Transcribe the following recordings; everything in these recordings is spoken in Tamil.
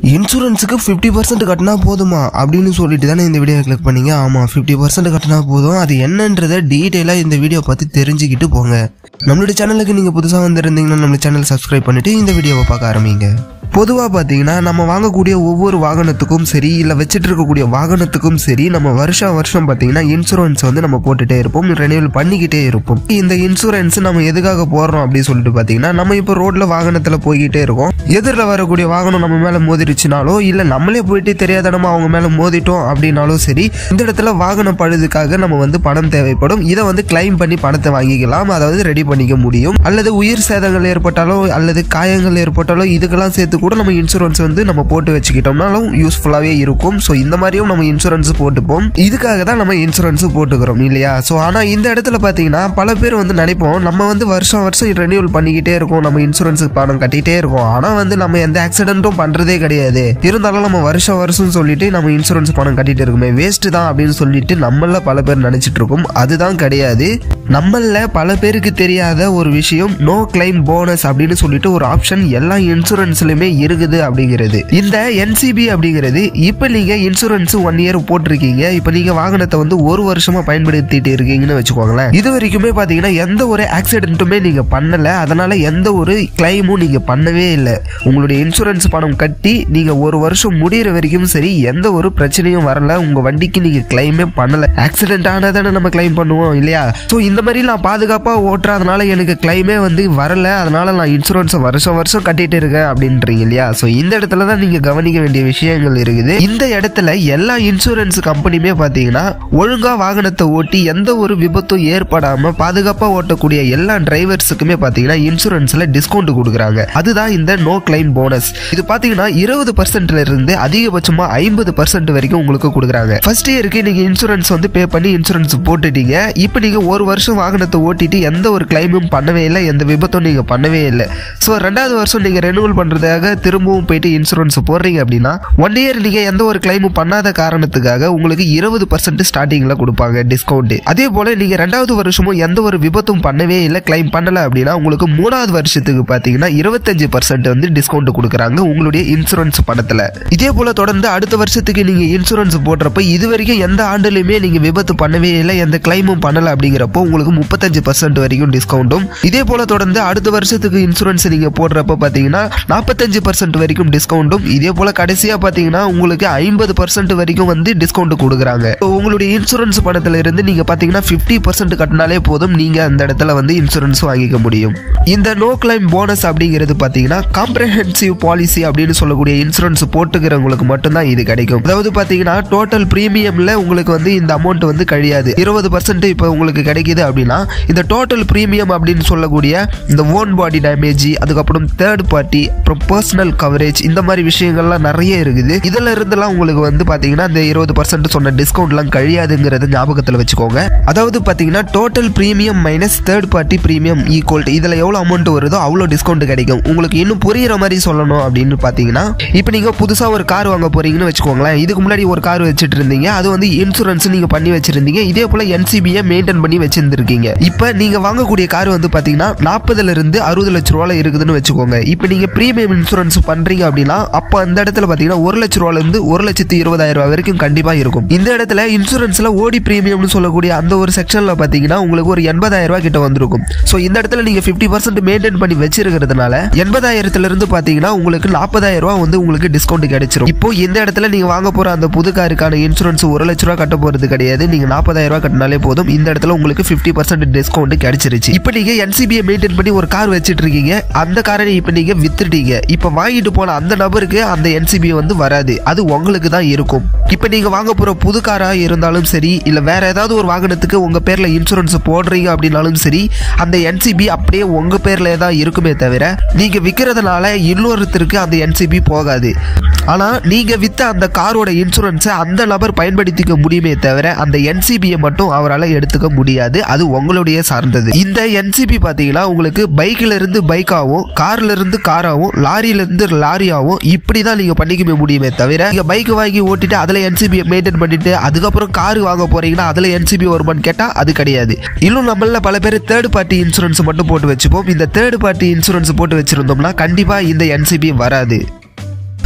இன்சூரன்ஸுக்கு ஃபிஃப்டி பர்சன்ட் கட்டினா போதுமா அப்படின்னு சொல்லிட்டு தானே இந்த வீடியோ கிளிக் பண்ணீங்க ஆமாம் ஃபிஃப்டி பர்சன்ட் கட்டினா போதும் அது என்னன்றதை டீட்டெயிலாக இந்த வீடியோ பார்த்து தெரிஞ்சுக்கிட்டு போங்க நம்மளுடைய சேனலுக்கு நீங்கள் புதுசாக வந்திருந்தீங்கன்னா நம்ம சேனல் சப்ஸ்கிரைப் பண்ணிட்டு இந்த வீடியோவை பார்க்க ஆரம்பிங்க பொதுவாக பார்த்தீங்கன்னா நம்ம வாங்கக்கூடிய ஒவ்வொரு வாகனத்துக்கும் சரி இல்லை வச்சுட்டு இருக்கக்கூடிய வாகனத்துக்கும் சரி நம்ம வருஷம் வருஷம் பார்த்தீங்கன்னா இன்சூரன்ஸ் வந்து நம்ம போட்டுட்டே இருப்போம் ரெனியூவல் பண்ணிக்கிட்டே இருப்போம் இந்த இன்சூரன்ஸ் நம்ம எதுக்காக போடுறோம் அப்படின்னு சொல்லிட்டு பார்த்தீங்கன்னா நம்ம இப்போ ரோட்ல வாகனத்தில் போய்கிட்டே இருக்கோம் எதிரில் வரக்கூடிய வாகனம் நம்ம மேலே மோதிருச்சுனாலோ இல்லை நம்மளே போயிட்டு தெரியாதனமா அவங்க மேலே மோதிட்டோம் அப்படின்னாலும் சரி இந்த இடத்துல வாகன பழுதுக்காக நம்ம வந்து பணம் தேவைப்படும் இதை வந்து கிளைம் பண்ணி பணத்தை வாங்கிக்கலாம் அதாவது ரெடி பண்ணிக்க முடியும் அல்லது உயிர் சேதங்கள் ஏற்பட்டாலோ அல்லது காயங்கள் ஏற்பட்டாலோ இதுக்கெல்லாம் சேர்த்து கூட நம்ம இன்சூரன்ஸ் வந்து நம்ம போட்டு வச்சுக்கிட்டோம்னாலும் யூஸ்ஃபுல்லாகவே இருக்கும் ஸோ இந்த மாதிரியும் நம்ம இன்சூரன்ஸ் போட்டுப்போம் இதுக்காக தான் நம்ம இன்சூரன்ஸ் போட்டுக்கிறோம் இல்லையா ஸோ ஆனால் இந்த இடத்துல பார்த்தீங்கன்னா பல பேர் வந்து நினைப்போம் நம்ம வந்து வருஷம் வருஷம் ரெனியூவல் பண்ணிக்கிட்டே இருக்கோம் நம்ம இன்சூரன்ஸ் பணம் கட்டிட்டே இருக்கோம் ஆனால் வந்து நம்ம எந்த ஆக்சிடென்ட்டும் பண்ணுறதே கிடையாது இருந்தாலும் நம்ம வருஷம் வருஷம் சொல்லிட்டு நம்ம இன்சூரன்ஸ் பணம் கட்டிட்டு இருக்குமே வேஸ்ட் தான் அப்படின்னு சொல்லிட்டு நம்மள பல பேர் நினைச்சிட்டு இருக்கோம் அதுதான் கிடையாது நம்மள பல பேருக்கு தெரியாத ஒரு விஷயம் நோ கிளைம் போனஸ் அப்படின்னு சொல்லிட்டு ஒரு ஆப்ஷன் எல்லா இன்சூரன்ஸ்லயுமே இருக்குது அப்படிங்கிறது இந்த என்சிபி அப்படிங்கிறது இப்போ நீங்க இன்சூரன்ஸ் ஒன் இயர் போட்டிருக்கீங்க இப்போ நீங்க வாகனத்தை வந்து ஒரு வருஷமா பயன்படுத்திட்டு இருக்கீங்கன்னு வச்சுக்கோங்களேன் இது வரைக்குமே பாத்தீங்கன்னா எந்த ஒரு ஆக்சிடென்ட்டுமே நீங்க பண்ணல அதனால எந்த ஒரு கிளைமும் நீங்க பண்ணவே இல்லை உங்களுடைய இன்சூரன்ஸ் பணம் கட்டி நீங்க ஒரு வருஷம் முடியிற வரைக்கும் சரி எந்த ஒரு பிரச்சனையும் வரல உங்க வண்டிக்கு நீங்க கிளைமே பண்ணல ஆக்சிடென்ட் ஆனதானே நம்ம கிளைம் பண்ணுவோம் இல்லையா ஸோ இந்த மாதிரி நான் பாதுகாப்பா ஓட்டுறதுனால எனக்கு கிளைமே வந்து வரல அதனால நான் இன்சூரன்ஸை வருஷம் வருஷம் கட்டிட்டு இருக்கேன் அப்படின்றீங்க இல்லையா ஸோ இந்த இடத்துல தான் நீங்க கவனிக்க வேண்டிய விஷயங்கள் இருக்குது இந்த இடத்துல எல்லா இன்சூரன்ஸ் கம்பெனியுமே பாத்தீங்கன்னா ஒழுங்கா வாகனத்தை ஓட்டி எந்த ஒரு விபத்தும் ஏற்படாம பாதுகாப்பா ஓட்டக்கூடிய எல்லா டிரைவர்ஸுக்குமே பாத்தீங்கன்னா இன்சூரன்ஸ்ல டிஸ்கவுண்ட் கொடுக்குறாங்க அதுதான் இந்த நோ கிளைம் போனஸ் இது பாத்தீங்கன்னா இருபது பர்சன்ட்ல இருந்து அதிகபட்சமா ஐம்பது பர்சன்ட் வரைக்கும் உங்களுக்கு கொடுக்குறாங்க ஃபர்ஸ்ட் இயருக்கு நீங்க இன்சூரன்ஸ் வந்து பே பண்ணி இன்சூரன்ஸ் போட்டுட்டீங்க இப்போ நீங்க ஒரு வருஷம் வாகனத்தை ஓட்டிட்டு எந்த ஒரு கிளைமும் பண்ணவே இல்லை எந்த விபத்தும் நீங்க பண்ணவே இல்லை ஸோ ரெண்டாவது வருஷம் நீங்க ரெனுவல் பண்றதுக்காக திரும்பவும் போயிட்டு இன்சூரன்ஸ் போடுறீங்க அப்படின்னா ஒன் இயர் நீங்க எந்த ஒரு கிளைமும் பண்ணாத காரணத்துக்காக உங்களுக்கு இருபது பர்சன்ட் ஸ்டார்டிங்ல கொடுப்பாங்க டிஸ்கவுண்ட் அதே போல நீங்க ரெண்டாவது வருஷமும் எந்த ஒரு விபத்தும் பண்ணவே இல்லை கிளைம் பண்ணல அப்படின்னா உங்களுக்கு மூணாவது வருஷத்துக்கு பாத்தீங்கன்னா இருபத்தஞ்சு பர்சன்ட் வந்து டிஸ்கவுண்ட் கொடுக்குறாங்க உங்களுடைய இன்சூரன்ஸ் பணத்துல இதே போல தொடர்ந்து அடுத்த வருஷத்துக்கு நீங்க இன்சூரன்ஸ் போடுறப்ப இது வரைக்கும் எந்த ஆண்டுலயுமே நீங்க விபத்து பண்ணவே இல்லை எந்த கிளைமும் பண்ணல அப்படிங்கிறப்போ உங்களுக்கு முப்பத்தஞ்சு பர்சன்ட் வரைக்கும் டிஸ்கவுண்ட்டும் இதே போல தொடர்ந்து அடுத்த வருஷத்துக்கு இன்சூரன்ஸ் நீங்க போடுறப்ப பாத்தீங்கன்னா நாற்பத்தஞ்சு பர்சன்ட் வரைக்கும் டிஸ்கவுண்ட்டும் இதே போல கடைசியா பாத்தீங்கன்னா உங்களுக்கு ஐம்பது பர்சன்ட் வரைக்கும் வந்து டிஸ்கவுண்ட் கொடுக்குறாங்க So, உங்களுடைய இன்சூரன்ஸ் பணத்துல இருந்து நீங்க பாத்தீங்கன்னா பிப்டி பர்சன்ட் கட்டினாலே போதும் நீங்க அந்த இடத்துல வந்து இன்சூரன்ஸ் வாங்கிக்க முடியும் இந்த நோ கிளைம் போனஸ் அப்படிங்கிறது பாத்தீங்கன்னா காம்ப்ரஹென்சிவ் பாலிசி அப்படின்னு சொல்லக்கூடிய இன்சூரன்ஸ் போட்டுக்கிறவங்களுக்கு மட்டும்தான் இது கிடைக்கும் அதாவது பாத்தீங்கன்னா டோட்டல் பிரீமியம்ல உங்களுக்கு வந்து இந்த அமௌண்ட் வந்து கழியாது இருபது பர்சன்ட் இப்போ உங்களுக்கு கிடைக்குது அப்படின்னா இந்த டோட்டல் பிரீமியம் அப்படின்னு சொல்லக்கூடிய இந்த ஓன் பாடி டேமேஜ் அதுக்கப்புறம் தேர்ட் பார்ட்டி அப்புறம் பர்சனல் கவரேஜ் இந்த மாதிரி விஷயங்கள்லாம் நிறைய இருக்குது இதுல இருந்தெல்லாம் உங்களுக்கு வந்து பாத்தீங்கன்னா இந்த இருபது பர்சன்ட் சொன்ன டிஸ்கவுண்ட்லாம் கழியாதுங்கிறத ஞாபகத்தில் வச்சுக்கோங்க அதாவது பாத்தீங்கன்னா total premium minus third party premium equal இதுல எவ்வளவு அமௌண்ட் வருதோ அவ்வளோ டிஸ்கவுண்ட் கிடைக்கும் உங்களுக்கு இன்னும் புரியுற மாதிரி சொல்லணும் அப்படின்னு பாத்தீங்கன்னா இப்போ நீங்க புதுசா ஒரு கார் வாங்க போறீங்கன்னு வச்சுக்கோங்களேன் இதுக்கு முன்னாடி ஒரு கார் வச்சுட்டு இருந்தீங்க அது வந்து இன்சூரன்ஸ் நீங்க பண்ணி வச்சிருந்தீங்க இதே போல என்சிபியை மெயின்டைன் பண்ணி வச்சிருந்திருக்கீங்க இப்போ நீங்க வாங்கக்கூடிய கார் வந்து பாத்தீங்கன்னா நாற்பதுல இருந்து அறுபது லட்ச ரூபால இருக்குதுன்னு வச்சுக்கோங்க இப்போ நீங்க பிரீமியம் இன்சூரன்ஸ் பண்றீங்க அப்படின்னா அப்போ அந்த இடத்துல பாத்தீங்கன்னா ஒரு லட்ச ரூபால இருந்து ஒரு லட்சத்தி இருபதாயிரம் ரூபாய் வரைக்கும் கண்டிப்பா இருக்கும் இந்த இடத்துல இன்சூரன்ஸ்ல ஓடி பிரீமியம்னு சொல்லக்கூடிய அந்த ஒரு செக்ஷன்ல பாத்தீங்கன்னா உங்களுக்கு ஒரு எண்பதாயிரம் ரூபாய் கிட்ட வந்திருக்கும் ஸோ இந்த இடத்துல நீங்க பிப்டி பர்சன்ட் மெயின்டைன் பண்ணி வச்சிருக்கிறதுனால எண்பதாயிரத்துல இருந்து பாத்தீங்கன்னா உங்களுக்கு நாற்பதாயிரம் ரூபாய் வந்து உங்களுக்கு டிஸ்கவுண்ட் கிடைச்சிரும் இப்போ இந்த இடத்துல நீங்க வாங்க போற அந்த புது காருக்கான இன்சூரன்ஸ் ஒரு லட்ச ரூபாய் கட்ட போறது கிடையாது நீங்க நாற்பதாயிரம் ரூபாய் கட்டினாலே போதும் இந்த இடத்துல உங்களுக்கு பிப்டி பர்சன்ட் டிஸ்கவுண்ட் கிடைச்சிருச்சு இப்போ நீங்க என்சிபியை மெயின்டைன் பண்ணி ஒரு கார் வச்சிட்டு இருக்கீங்க அந்த காரை இப்போ நீங்க வித்துட்டீங்க இப்போ வாங்கிட்டு போன அந்த நபருக்கு அந்த என்சிபி வந்து வராது அது உங்களுக்கு தான் இருக்கும் இப்போ நீங்க வாங்க போற புது காரா இருந்தாலும் சரி இல்ல வேற ஏதாவது ஒரு வாகனத்துக்கு உங்க பேர்ல இன்சூரன்ஸ் போடுறீங்க அப்படின்னாலும் சரி அந்த என்சிபி அப்படியே உங்க பேர்ல தான் இருக்குமே தவிர நீங்க விற்கிறதுனால இன்னொருத்தருக்கு அந்த என்சிபி போகாது ஆனா நீங்க வித்த அந்த காரோட இன்சூரன்ஸை அந்த நபர் பயன்படுத்திக்க முடியுமே தவிர அந்த என்சிபியை மட்டும் அவரால் எடுத்துக்க முடியாது அது உங்களுடைய சார்ந்தது இந்த என்சிபி பாத்தீங்கன்னா உங்களுக்கு பைக்ல இருந்து பைக்காவும் கார்ல இருந்து காராவும் லாரியில இருந்து லாரியாவும் இப்படி தான் நீங்க பண்ணிக்க முடியுமே தவிர நீங்க பைக் வாங்கி ஓட்டிட்டு அதுல என்சிபி மெயின்டைன் பண்ணிட்டு அதுக்கப்புறம் கார் வாங்க போறீங்கன்னா அதுல என்சிபி வருமான்னு கேட்டா அது கிடையாது இன்னும் நம்மள பல பேர் தேர்ட் பார்ட்டி இன்சூரன்ஸ் மட்டும் போட்டு வச்சுப்போம் இந்த தேர்ட் பார்ட்டி இன்சூரன்ஸ் போட்டு வச்சிருந்தோம்னா கண்டிப்பா இந்த என்சிபி வராது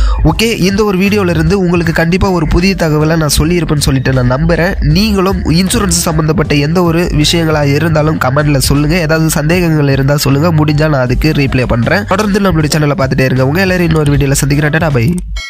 ஓகே இந்த ஒரு வீடியோல இருந்து உங்களுக்கு கண்டிப்பாக ஒரு புதிய தகவலை நான் சொல்லியிருப்பேன்னு சொல்லிட்டு நான் நம்புகிறேன் நீங்களும் இன்சூரன்ஸ் சம்மந்தப்பட்ட எந்த ஒரு விஷயங்களாக இருந்தாலும் கமெண்ட்ல சொல்லுங்கள் ஏதாவது சந்தேகங்கள் இருந்தால் சொல்லுங்கள் முடிஞ்சால் நான் அதுக்கு ரீப்ளே பண்ணுறேன் தொடர்ந்து நம்மளுடைய சேனலை பார்த்துட்டே இருங்க உங்கள் எல்லாரும் இன்னொரு வீடியோவில் சந்திக்கிறேன் பை